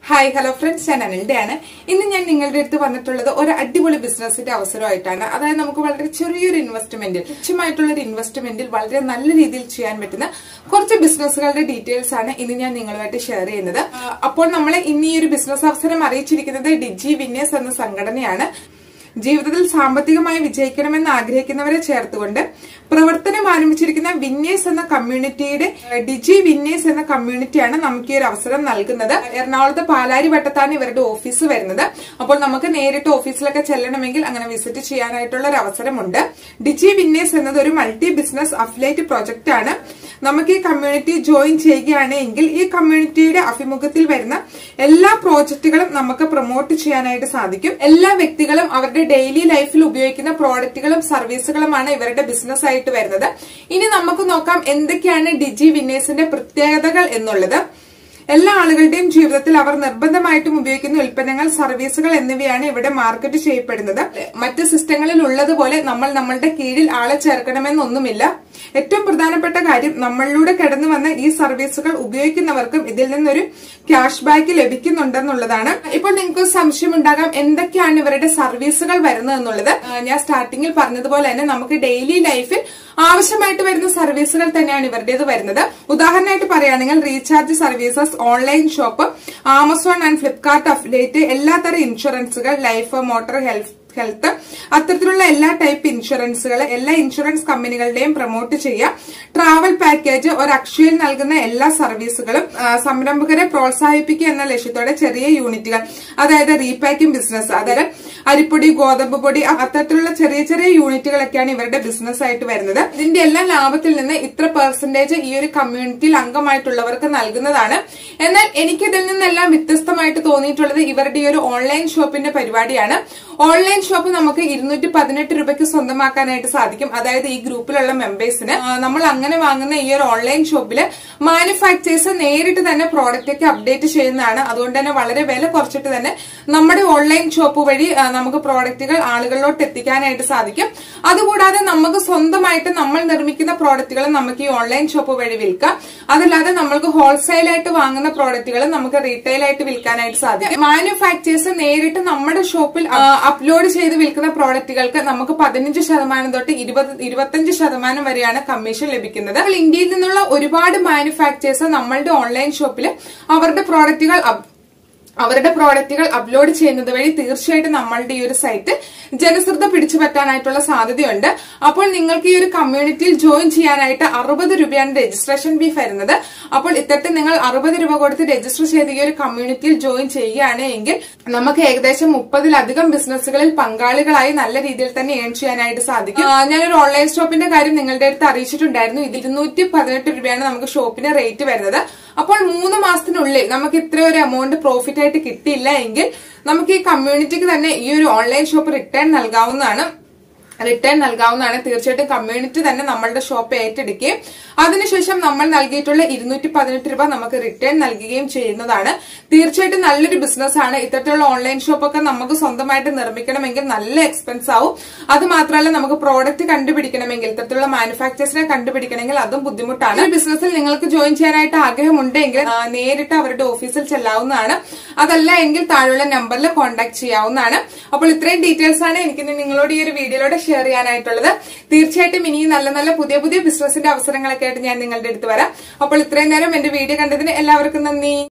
hi hello friends ഞാൻ അനിൽഡയാണ് ഇന്ന് ഞാൻ നിങ്ങളുടെ അടുത്ത് വന്നിട്ടുള്ളത് ഒരു അടിപൊളി ബിസിനസിന്റെ അവസരമായിട്ടാണ് അതായത് നമുക്ക് വളരെ ചെറിയൊരു ഇൻവെസ്റ്റ്മെന്റിൽ തുച്ഛമായിട്ടുള്ള ഒരു ഇൻവെസ്റ്റ്മെന്റിൽ വളരെ നല്ല രീതിയിൽ ചെയ്യാൻ പറ്റുന്ന കുറച്ച് ബിസിനസ്സുകളുടെ ഡീറ്റെയിൽസ് ആണ് ഇന്ന് ഞാൻ നിങ്ങളുമായിട്ട് ഷെയർ ചെയ്യുന്നത് ആ, അപ്പോൾ നമ്മളെ ഇന്ന് ഈ ഒരു ബിസിനസ് അവസരം അറിയിച്ചിരിക്കുന്നത് ഡിജി വിന്നേഴ്സ് എന്ന സംഘടനയാണ് ജീവിതത്തിൽ സാമ്പത്തികമായി വിജയിക്കണമെന്ന് ആഗ്രഹിക്കുന്നവരെ ചേർത്തുകൊണ്ട് പ്രവർത്തനം ആരംഭിച്ചിരിക്കുന്ന വിന്നേഴ്സ് എന്ന കമ്മ്യൂണിറ്റിയുടെ ഏഹ്, ഡിജി വിന്നേഴ്സ് എന്ന കമ്മ്യൂണിറ്റിയാണ് നമുക്ക് ഈ ഒരു അവസരം നൽകുന്നത് എറണാകുളത്ത് പാലാരി വട്ടത്താണ് ഇവരുടെ ഓഫീസ് വരുന്നത് അപ്പോൾ നമുക്ക് നേരിട്ട് ഓഫീസിലൊക്കെ ചെല്ലണമെങ്കിൽ അങ്ങനെ വിസിറ്റ് ചെയ്യാനായിട്ടുള്ള ഒരു അവസരമുണ്ട് ഡിജി വിന്നേഴ്സ് എന്നത് ഒരു മൾട്ടി ബിസിനസ് അഫിലേറ്റ് പ്രൊജക്ട് ആണ് നമുക്ക് ഈ കമ്മ്യൂണിറ്റി ജോയിൻ ചെയ്യുകയാണ് എങ്കിൽ ഈ കമ്മ്യൂണിറ്റിയുടെ അഭിമുഖത്തിൽ വരുന്ന എല്ലാ പ്രോജക്റ്റുകളും നമുക്ക് പ്രൊമോട്ട് ചെയ്യാനായിട്ട് സാധിക്കും എല്ലാ വ്യക്തികളും അവരുടെ ഡെയിലി ലൈഫിൽ ഉപയോഗിക്കുന്ന പ്രോഡക്റ്റുകളും സർവീസുകളുമാണ് ഇവരുടെ ബിസിനസ് ആയിട്ട് വരുന്നത് ഇനി നമുക്ക് നോക്കാം എന്തൊക്കെയാണ് ഡിജി വിന്നേഴ്സിന്റെ പ്രത്യേകതകൾ എന്നുള്ളത് എല്ലാ ആളുകളുടെയും ജീവിതത്തിൽ അവർ നിർബന്ധമായിട്ടും ഉപയോഗിക്കുന്ന ഉൽപ്പന്നങ്ങൾ സർവീസുകൾ എന്നിവയാണ് ഇവിടെ മാർക്കറ്റ് ചെയ്യപ്പെടുന്നത് മറ്റ് സിസ്റ്റങ്ങളിൽ ഉള്ളതുപോലെ നമ്മൾ നമ്മളുടെ കീഴിൽ ആളെ ചേർക്കണമെന്നൊന്നുമില്ല ഏറ്റവും പ്രധാനപ്പെട്ട കാര്യം നമ്മളിലൂടെ കടന്നു വന്ന ഈ സർവീസുകൾ ഉപയോഗിക്കുന്നവർക്കും ഇതിൽ നിന്നൊരു ക്യാഷ് ബാക്ക് ലഭിക്കുന്നുണ്ടെന്നുള്ളതാണ് ഇപ്പോൾ നിങ്ങൾക്ക് സംശയം ഉണ്ടാകാം എന്തൊക്കെയാണ് ഇവരുടെ സർവീസുകൾ വരുന്നത് എന്നുള്ളത് ആ, ഞാൻ സ്റ്റാർട്ടിങ്ങിൽ പറഞ്ഞതുപോലെ തന്നെ നമുക്ക് ഡെയിലി ലൈഫിൽ ആവശ്യമായിട്ട് വരുന്ന സർവീസുകൾ തന്നെയാണ് ഇവരുടേത് വരുന്നത് ഉദാഹരണമായിട്ട് പറയുകയാണെങ്കിൽ recharge services online shop Amazon and Flipkart affiliate എല്ലാത്തരം ഇൻഷുറൻസുകൾ ലൈഫ് മോട്ടോർ ഹെൽത്ത് ഹെൽത്ത് അത്തരത്തിലുള്ള എല്ലാ ടൈപ്പ് ഇൻഷുറൻസുകൾ എല്ലാ ഇൻഷുറൻസ് കമ്പനികളുടെയും പ്രൊമോട്ട് ചെയ്യാം ട്രാവൽ പാക്കേജ് ഒരു അക്ഷയിൽ നൽകുന്ന എല്ലാ സർവീസുകളും ആ, സംരംഭകരെ പ്രോത്സാഹിപ്പിക്കുക എന്ന ലക്ഷ്യത്തോടെ ചെറിയ യൂണിറ്റുകൾ അതായത് റീപാക്കിംഗ് ബിസിനസ് അതായത് അരിപ്പൊടി ഗോതമ്പ് പൊടി അത്തരത്തിലുള്ള ചെറിയ ചെറിയ യൂണിറ്റുകളൊക്കെയാണ് ഇവരുടെ ബിസിനസ് ആയിട്ട് വരുന്നത് ഇതിന്റെ എല്ലാ ലാഭത്തിൽ നിന്ന് ഇത്ര പെർസെന്റേജ് ഈ ഒരു കമ്മ്യൂണിറ്റിയിൽ അംഗമായിട്ടുള്ളവർക്ക് നൽകുന്നതാണ് എന്നാൽ എനിക്ക് ഇതിൽ നിന്നെല്ലാം വ്യത്യസ്തമായിട്ട് തോന്നിയിട്ടുള്ളത് ഇവരുടെ ഈ ഒരു ഓൺലൈൻ ഷോപ്പിന്റെ പരിപാടിയാണ് ഓൺലൈൻ ഷോപ്പ് നമുക്ക് ഇരുന്നൂറ്റി പതിനെട്ട് രൂപയ്ക്ക് സ്വന്തമാക്കാനായിട്ട് സാധിക്കും അതായത് ഈ ഗ്രൂപ്പിലുള്ള മെമ്പേഴ്സിന് ആ, നമ്മൾ അങ്ങനെ വാങ്ങുന്ന ഈ ഒരു ഓൺലൈൻ ഷോപ്പില് മാനുഫാക്ചേഴ്സ് നേരിട്ട് തന്നെ പ്രോഡക്റ്റ് ഒക്കെ അപ്ഡേറ്റ് ചെയ്യുന്നതാണ് അതുകൊണ്ട് തന്നെ വളരെ വില കുറച്ചിട്ട് തന്നെ നമ്മുടെ ഓൺലൈൻ ഷോപ്പ് വഴി ആ, നമുക്ക് പ്രോഡക്റ്റുകൾ ആളുകളിലോട്ട് എത്തിക്കാനായിട്ട് സാധിക്കും അതുകൂടാതെ നമുക്ക് സ്വന്തമായിട്ട് നമ്മൾ നിർമ്മിക്കുന്ന പ്രോഡക്റ്റുകൾ നമുക്ക് ഈ ഓൺലൈൻ ഷോപ്പ് വഴി വിൽക്കാം അതല്ലാതെ നമ്മൾക്ക് ഹോൾസെയിൽ ആയിട്ട് വാങ്ങുന്ന പ്രോഡക്റ്റുകൾ നമുക്ക് റീറ്റെയിൽ ആയിട്ട് വിൽക്കാനായിട്ട് സാധിക്കും മാനുഫാക്ചേഴ്സ് നേരിട്ട് നമ്മുടെ ഷോപ്പിൽ അപ്ലോഡ് ചെയ്ത് വിൽക്കുന്ന പ്രോഡക്റ്റുകൾക്ക് നമുക്ക് പതിനഞ്ച് ശതമാനം തൊട്ട് ഇരുപത് ഇരുപത്തഞ്ച് ശതമാനം വരെയാണ് കമ്മീഷൻ ലഭിക്കുന്നത് അപ്പോൾ ഇന്ത്യയിൽ നിന്നുള്ള ഒരുപാട് മാനുഫാക്ചേഴ്സ് നമ്മളുടെ ഓൺലൈൻ ഷോപ്പിൽ അവരുടെ പ്രോഡക്റ്റുകൾ അപ്- അവരുടെ പ്രോഡക്റ്റുകൾ അപ്ലോഡ് ചെയ്യുന്നത് വഴി തീർച്ചയായിട്ടും നമ്മളുടെ ഈ ഒരു സൈറ്റ് ജനശ്രദ്ധ പിടിച്ചു പറ്റാനായിട്ടുള്ള സാധ്യതയുണ്ട് അപ്പോൾ നിങ്ങൾക്ക് ഈ ഒരു കമ്മ്യൂണിറ്റിയിൽ ജോയിൻ ചെയ്യാനായിട്ട് അറുപത് രൂപയാണ് രജിസ്ട്രേഷൻ ഫീ വരുന്നത് അപ്പോൾ ഇത്തരത്തിൽ നിങ്ങൾ അറുപത് രൂപ കൊടുത്ത് രജിസ്റ്റർ ചെയ്ത് ഈ ഒരു കമ്മ്യൂണിറ്റിയിൽ ജോയിൻ ചെയ്യുകയാണ് എങ്കിൽ നമുക്ക് ഏകദേശം മുപ്പതിലധികം ബിസിനസ്സുകളിൽ പങ്കാളികളായി നല്ല രീതിയിൽ തന്നെ ഏൺ ചെയ്യാനായിട്ട് സാധിക്കും ആ, ഞാനൊരു ഓൺലൈൻ ഷോപ്പിന്റെ കാര്യം നിങ്ങളുടെ അടുത്ത് അറിയിച്ചിട്ടുണ്ടായിരുന്നു ഇത് ഇരുന്നൂറ്റി പതിനെട്ട് രൂപയാണ് നമുക്ക് ഷോപ്പിന് റേറ്റ് വരുന്നത് അപ്പോൾ മൂന്ന് മാസത്തിനുള്ളിൽ നമുക്ക് ഇത്ര ഒരു എമൗണ്ട് പ്രോഫിറ്റ് ആയിട്ട് കിട്ടിയില്ല എങ്കിൽ നമുക്ക് ഈ കമ്മ്യൂണിറ്റിക്ക് തന്നെ ഈ ഒരു ഓൺലൈൻ ഷോപ്പ് റിട്ടേൺ നൽകാവുന്നതാണ് റിട്ടേൺ നൽകാവുന്നതാണ് തീർച്ചയായിട്ടും കമ്മ്യൂണിറ്റി തന്നെ നമ്മളുടെ ഷോപ്പ് ഏറ്റെടുക്കുകയും അതിനുശേഷം നമ്മൾ നൽകിയിട്ടുള്ള ഇരുന്നൂറ്റി പതിനെട്ട് രൂപ നമുക്ക് റിട്ടേൺ നൽകുകയും ചെയ്യുന്നതാണ് തീർച്ചയായിട്ടും നല്ലൊരു ബിസിനസ് ആണ് ഇത്തരത്തിലുള്ള ഓൺലൈൻ ഷോപ്പൊക്കെ നമുക്ക് സ്വന്തമായിട്ട് നിർമ്മിക്കണമെങ്കിൽ നല്ല എക്സ്പെൻസ് ആവും അത് മാത്രമല്ല നമുക്ക് പ്രോഡക്റ്റ് കണ്ടുപിടിക്കണമെങ്കിൽ ഇത്തരത്തിലുള്ള മാനുഫാക്ചേഴ്സിനെ കണ്ടുപിടിക്കണമെങ്കിൽ അതും ബുദ്ധിമുട്ടാണ് ഈ ബിസിനസ്സിൽ നിങ്ങൾക്ക് ജോയിൻ ചെയ്യാനായിട്ട് ആഗ്രഹമുണ്ടെങ്കിൽ ആ, നേരിട്ട് അവരുടെ ഓഫീസിൽ ചെല്ലാവുന്നതാണ് അതല്ല എങ്കിൽ താഴെയുള്ള നമ്പറിൽ കോൺടാക്ട് ചെയ്യാവുന്നതാണ് അപ്പോൾ ഇത്രയും ഡീറ്റെയിൽസ് ആണ് എനിക്ക് ഇന്ന് നിങ്ങളോട് ഈ ഒരു വീഡിയോയിലൂടെ ഷെയർ ചെയ്യാനായിട്ടുള്ളത് തീർച്ചയായിട്ടും ഇനിയും നല്ല നല്ല പുതിയ പുതിയ ബിസിനസിന്റെ അവസരങ്ങളൊക്കെ ആയിട്ട് ഞാൻ നിങ്ങളുടെ അടുത്ത് വരാം അപ്പോൾ ഇത്രയും നേരം എന്റെ വീഡിയോ കണ്ടതിന് എല്ലാവർക്കും നന്ദി